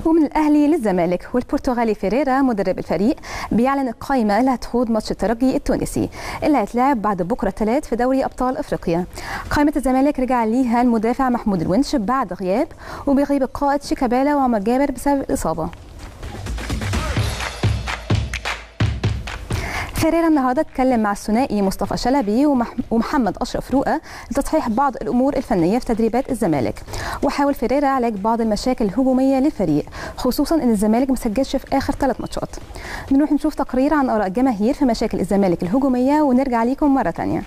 ومن الاهلي للزمالك والبرتغالي فيريرا مدرب الفريق بيعلن القائمه اللي هتخوض ماتش الترجي التونسي اللي هيتلعب بعد بكره الثلاث في دوري ابطال افريقيا قائمه الزمالك رجع ليها المدافع محمود الونش بعد غياب وبيغيب القائد شيكابالا وعمر جابر بسبب الاصابه فيريرا النهارده اتكلم مع الثنائي مصطفى شلبي ومحمد اشرف رؤى لتصحيح بعض الامور الفنيه في تدريبات الزمالك وحاول فيريرا علاج بعض المشاكل الهجوميه للفريق خصوصا ان الزمالك ما سجلش في اخر ثلاث ماتشات نروح نشوف تقرير عن اراء الجماهير في مشاكل الزمالك الهجوميه ونرجع ليكم مره ثانيه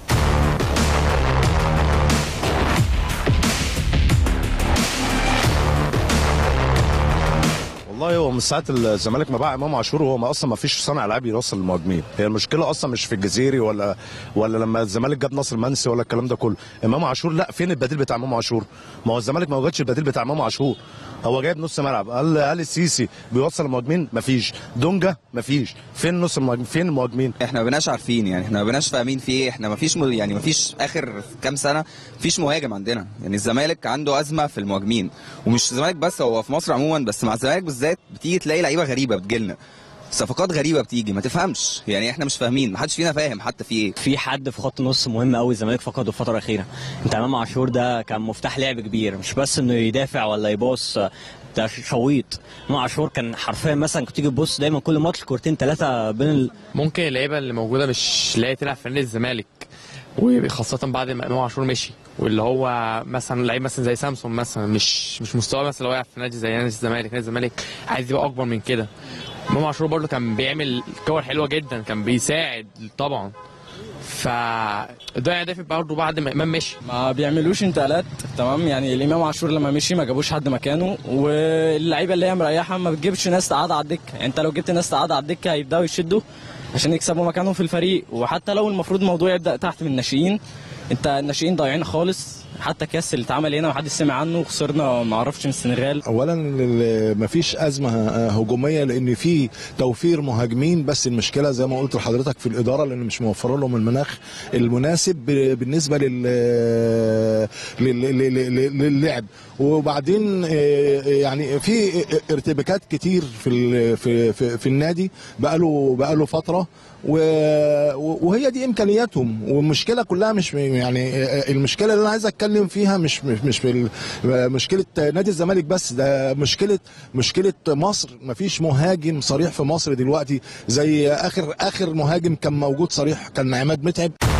والله هو من ساعه الزمالك ما باع امام عاشور هو ما اصلا ما فيش صانع العاب يوصل للمهاجمين هي المشكله اصلا مش في الجزيري ولا ولا لما الزمالك جاب ناصر منسي ولا الكلام ده كله امام عاشور لا فين البديل بتاع امام عاشور ما هو الزمالك ما وجدش البديل بتاع امام عاشور هو جايب نص ملعب قال قال السيسي بيوصل المهاجمين مفيش دونجا مفيش فين نص المهاجمين فين المهاجمين احنا ما بقناش عارفين يعني احنا ما بقناش فاهمين في ايه احنا ما فيش م... يعني ما فيش اخر كام سنه فيش مهاجم عندنا يعني الزمالك عنده ازمه في المهاجمين ومش الزمالك بس هو في مصر عموما بس مع الزمالك بالذات بتيجي تلاقي لعيبه غريبه بتجيلنا صفقات غريبه بتيجي ما تفهمش يعني احنا مش فاهمين ما حدش فينا فاهم حتى في ايه في حد في خط نص مهم قوي الزمالك فقده الفتره الاخيره انت امام عاشور ده كان مفتاح لعب كبير مش بس انه يدافع ولا يباص ده شويط امام عاشور كان حرفيا مثلا كنت تيجي تبص دايما كل ماتش كورتين ثلاثه بين ال... ممكن اللعيبه اللي موجوده مش لاقي تلعب في نادي الزمالك وخاصة بعد ما امام عاشور مشي واللي هو مثلا لعيب مثلا زي سامسون مثلا مش مش مستواه مثلا لو يلعب في نادي زي نادي الزمالك نادي الزمالك عايز يبقى اكبر من كده امام عاشور برضه كان بيعمل كور حلوه جدا كان بيساعد طبعا ف ضيع دافع برضه بعد ما امام مشي ما بيعملوش انتقالات تمام يعني الامام عاشور لما مشي ما جابوش حد مكانه واللعيبه اللي هي مريحه ما بتجيبش ناس تقعد على الدكه يعني انت لو جبت ناس تقعد على الدكه هيبداوا يشدوا عشان يكسبوا مكانهم في الفريق وحتى لو المفروض الموضوع يبدا تحت من الناشئين انت الناشئين ضايعين خالص حتى كاس اللي اتعمل هنا محدش سمع عنه وخسرنا ما اعرفش من السنغال اولا مفيش ازمه هجوميه لان في توفير مهاجمين بس المشكله زي ما قلت لحضرتك في الاداره لان مش موفر لهم المناخ المناسب بالنسبه لل للعب وبعدين يعني في ارتباكات كتير في في في, في النادي بقاله بقاله فتره وهي دي امكانياتهم والمشكله كلها مش يعني المشكله اللي انا عايز اتكلم فيها مش مش مش في مشكله نادي الزمالك بس ده مشكله مشكله مصر مفيش مهاجم صريح في مصر دلوقتي زي اخر اخر مهاجم كان موجود صريح كان عماد متعب